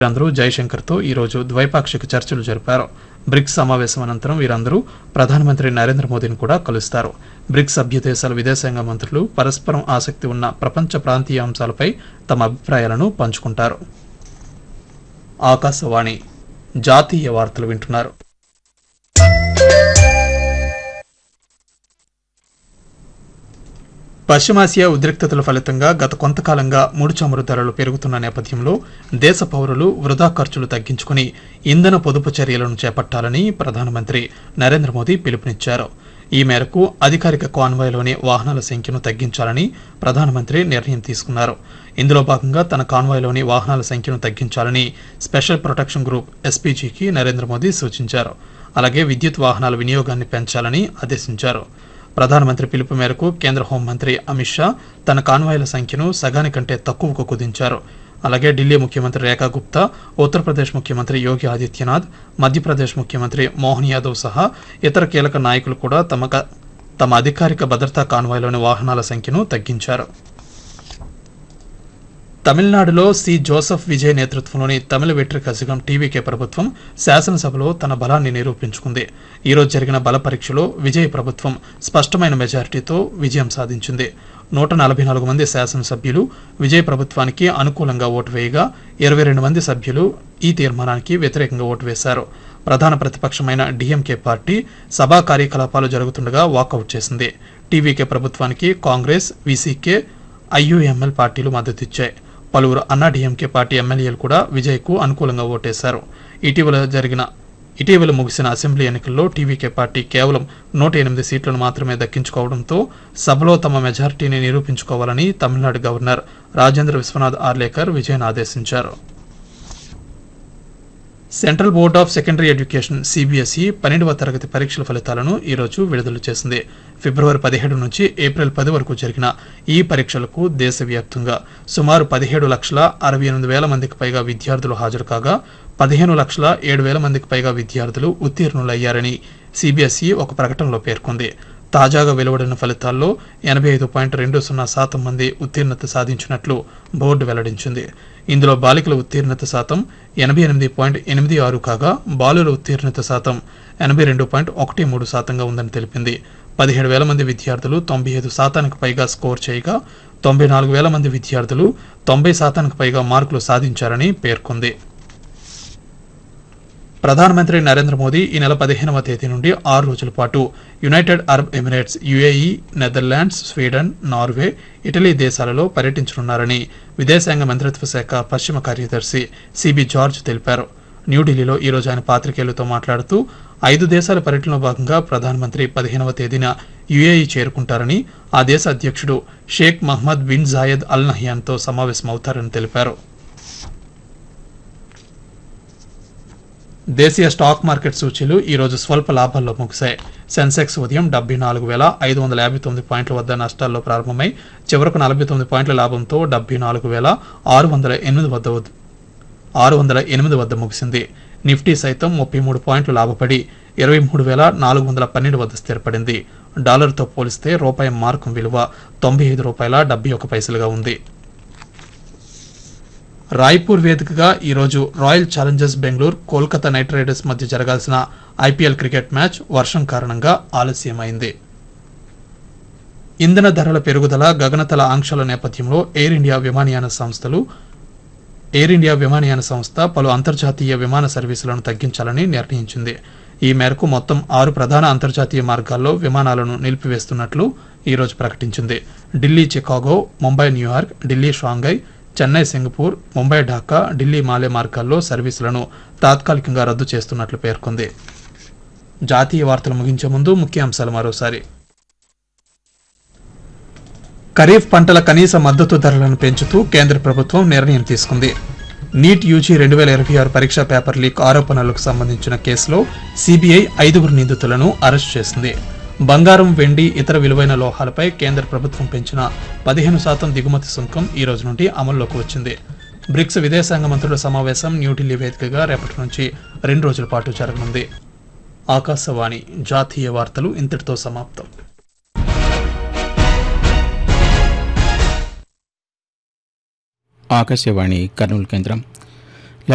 వీరందరూ జైశంకర్తో ఈరోజు ద్వైపాక్షిక చర్చలు జరిపారు బ్రిక్స్ సమావేశం అనంతరం వీరందరూ ప్రధానమంత్రి నరేంద్ర మోదీని కూడా కలుస్తారు బ్రిక్స్ సభ్య దేశాల విదేశాంగ మంత్రులు పరస్పరం ఆసక్తి ఉన్న ప్రపంచ ప్రాంతీయ అంశాలపై తమ అభిప్రాయాలను పంచుకుంటారు ఆకాశవాణి జాతీయ వార్తలు వింటున్నారు పశ్చిమాసియా ఉద్రిక్తతల ఫలితంగా గత కొంతకాలంగా ముడి చమురు ధరలు పెరుగుతున్న నేపథ్యంలో దేశ పౌరులు వృధా ఖర్చులు తగ్గించుకుని ఇంధన పొదుపు చర్యలను చేపట్టాలని ప్రధానమంత్రి నరేంద్ర మోదీ పిలుపునిచ్చారు ఈ మేరకు అధికారిక కాన్వాయ్లోని వాహనాల సంఖ్యను తగ్గించాలని ప్రధానమంత్రి నిర్ణయం తీసుకున్నారు ఇందులో భాగంగా తన కాన్వాయ్లోని వాహనాల సంఖ్యను తగ్గించాలని స్పెషల్ ప్రొటెక్షన్ గ్రూప్ ఎస్పీజీకి నరేంద్ర మోదీ సూచించారు అలాగే విద్యుత్ వాహనాల వినియోగాన్ని పెంచాలని ఆదేశించారు ప్రధానమంత్రి పిలుపు మేరకు కేంద్ర హోంమంత్రి అమిత్ షా తన కాన్వాయ్ల సంఖ్యను సగానికంటే తక్కువకు కుదించారు అలాగే ఢిల్లీ ముఖ్యమంత్రి రేఖా గుప్తా ఉత్తరప్రదేశ్ ముఖ్యమంత్రి యోగి ఆదిత్యనాథ్ మధ్యప్రదేశ్ ముఖ్యమంత్రి మోహన్ యాదవ్ సహా ఇతర కీలక నాయకులు కూడా తమ తమ అధికారిక భద్రతా కాన్వాయ్లోని వాహనాల సంఖ్యను తగ్గించారు తమిళనాడులో సి జోసెఫ్ విజయ్ నేతృత్వంలోని తమిళ వెట్రి కజగం టీవీకే ప్రభుత్వం శాసనసభలో తన బలాన్ని నిరూపించుకుంది ఈరోజు జరిగిన బల పరీక్షలో విజయ్ ప్రభుత్వం స్పష్టమైన మెజారిటీతో విజయం సాధించింది నూట నలభై నాలుగు మంది శాసనసభ్యులు విజయ్ ప్రభుత్వానికి అనుకూలంగా ఓటు వేయగా ఇరవై రెండు మంది సభ్యులు ఈ తీర్మానానికి వ్యతిరేకంగా ఓటు వేశారు ప్రధాన ప్రతిపక్షమైన డీఎంకే పార్టీ సభా కార్యకలాపాలు జరుగుతుండగా వాకౌట్ చేసింది టీవీకే ప్రభుత్వానికి కాంగ్రెస్ వీసీకే ఐయుఎంఎల్ పార్టీలు మద్దతిచ్చాయి పలువురు అన్నా డీఎంకే పార్టీ ఎమ్మెల్యేలు కూడా విజయ్కు అనుకూలంగా ఓటేశారు ఇటీవల జరిగిన ఇటీవల ముగిసిన అసెంబ్లీ ఎన్నికల్లో టీవీకే పార్టీ కేవలం నూట ఎనిమిది సీట్లను మాత్రమే దక్కించుకోవడంతో సభలో తమ మెజారిటీని నిరూపించుకోవాలని తమిళనాడు గవర్నర్ రాజేంద్ర విశ్వనాథ్ ఆర్లేకర్ విజయన్ ఆదేశించారు central board of secondary education CBSE పన్నెండవ తరగతి పరీక్షల ఫలితాలను ఈరోజు విడుదల చేసింది ఫిబ్రవరి పదిహేడు నుంచి ఏప్రిల్ పది వరకు జరిగిన ఈ పరీక్షలకు దేశవ్యాప్తంగా సుమారు పదిహేడు లక్షల అరవై ఎనిమిది వేల మందికి పైగా విద్యార్థులు హాజరు కాగా పదిహేను లక్షల ఏడు వేల మందికి పైగా విద్యార్థులు ఉత్తీర్ణులయ్యారని సిబిఎస్ఈ ఒక ప్రకటనలో పేర్కొంది తాజాగా వెలువడిన ఫలితాల్లో ఎనభై ఐదు పాయింట్ రెండు సున్నా శాతం మంది ఉత్తీర్ణత సాధించినట్లు బోర్డు వెల్లడించింది ఇందులో బాలికల ఉత్తీర్ణత శాతం ఎనభై ఎనిమిది పాయింట్ ఎనిమిది ఆరు కాగా బాలుల ఉత్తీర్ణత శాతం ఎనభై రెండు పాయింట్ ఒకటి మూడు శాతంగా ఉందని తెలిపింది పదిహేడు వేల మంది విద్యార్థులు తొంభై ఐదు శాతానికి పైగా స్కోర్ చేయగా తొంభై నాలుగు వేల మంది విద్యార్థులు తొంభై శాతానికి పైగా మార్కులు సాధించారని పేర్కొంది ప్రధానమంత్రి నరేంద్ర మోదీ ఈ నెల పదిహేనవ తేదీ నుండి ఆరు రోజుల పాటు United Arab Emirates UAE Netherlands Sweden Norway Italy దేశాలలో పర్యటించనున్నారని విదేశాంగ మంత్రిత్వ శాఖ పశ్చిమ కార్యదర్శి సిబి జార్జ్ తెలిపారు న్యూఢిల్లీలో ఈ రోజు ఆయన పాత్రికేయులతో మాట్లాడుతూ ఐదు దేశాల పర్యటనలో భాగంగా ప్రధానమంత్రి పదిహేనవ తేదీన యుఏఈ చేరుకుంటారని ఆ దేశ అధ్యక్షుడు Sheikh Mohamed bin Zayed Al నహ్యాన్తో సమావేశమవుతారని తెలిపారు దేశీయ స్టాక్ మార్కెట్ సూచీలు ఈ రోజు స్వల్ప లాభాల్లో ముగిశాయి సెన్సెక్స్ ఉదయం డెబ్బై నాలుగు వేల ఐదు వందల యాభై తొమ్మిది పాయింట్ల వద్ద నష్టాల్లో ప్రారంభమై చివరకు నలభై తొమ్మిది పాయింట్ల లాభంతో డెబ్బై నాలుగు వేల ఆరు వందల ఎనిమిది వద్ద వద్- ఆరు వందల ఎనిమిది వద్ద ముగిసింది నిఫ్టీ సైతం ముప్పై మూడు పాయింట్లు లాభపడి ఇరవై మూడు వేల నాలుగు వందల పన్నెండు వద్ద స్థిరపడింది డాలర్తో పోలిస్తే రూపాయి మార్కం విలువ తొంభై ఐదు రూపాయల డెబ్బై ఒక పైసలుగా ఉంది రాయ్పూర్ వేదికగా ఈరోజు Royal Challengers Bengaluru Kolkata Knight Riders మధ్య జరగాల్సిన ఐపీఎల్ క్రికెట్ మ్యాచ్ వర్షం కారణంగా ఆలస్యమైంది ఇంధన ధరల పెరుగుదల గగనతల ఆంక్షల నేపథ్యంలో ఎయిర్ ఇండియా విమానయాన సంస్థలు ఎయిర్ ఇండియా విమానయాన సంస్థ పలు అంతర్జాతీయ విమాన సర్వీసులను తగ్గించాలని నిర్ణయించింది ఈ మేరకు మొత్తం ఆరు ప్రధాన అంతర్జాతీయ మార్గాల్లో విమానాలను నిలిపివేస్తున్నట్లు ఈ రోజు ప్రకటించింది Delhi Chicago Mumbai New York Delhi Shanghai Chennai Singapore Mumbai Dhaka Delhi Male మార్గాల్లో సర్వీసులను తాత్కాలికంగా రద్దు చేస్తున్నట్లు పేర్కొంది జాతీయ వార్తలు ముగించే ముందు ముఖ్యాంశాలు మరోసారి ఖరీఫ్ పంటల కనీస మద్దతు ధరలను పెంచుతూ కేంద్ర ప్రభుత్వం నిర్ణయం తీసుకుంది నీట్ యూజీ రెండు వేల ఇరవై ఆరు పరీక్షా పేపర్ లీక్ ఆరోపణలకు సంబంధించిన కేసులో సిబిఐ ఐదుగురు నిందితులను అరెస్ట్ చేసింది బంగారం వెండి ఇతర విలువైన లోహాలపై కేంద్ర ప్రభుత్వం పెంచిన పదిహేను శాతం దిగుమతి సుంకం ఈ రోజు నుండి అమల్లోకి వచ్చింది బ్రిక్స్ విదేశాంగ మంత్రుల సమావేశం న్యూఢిల్లీ వేదికగా రేపటి నుంచి రెండు రోజుల పాటు జరగనుంది ఆకాశవాణి జాతీయ వార్తలు ఇంతటితో సమాప్తం ఆకాశవాణి కర్నూలు కేంద్రం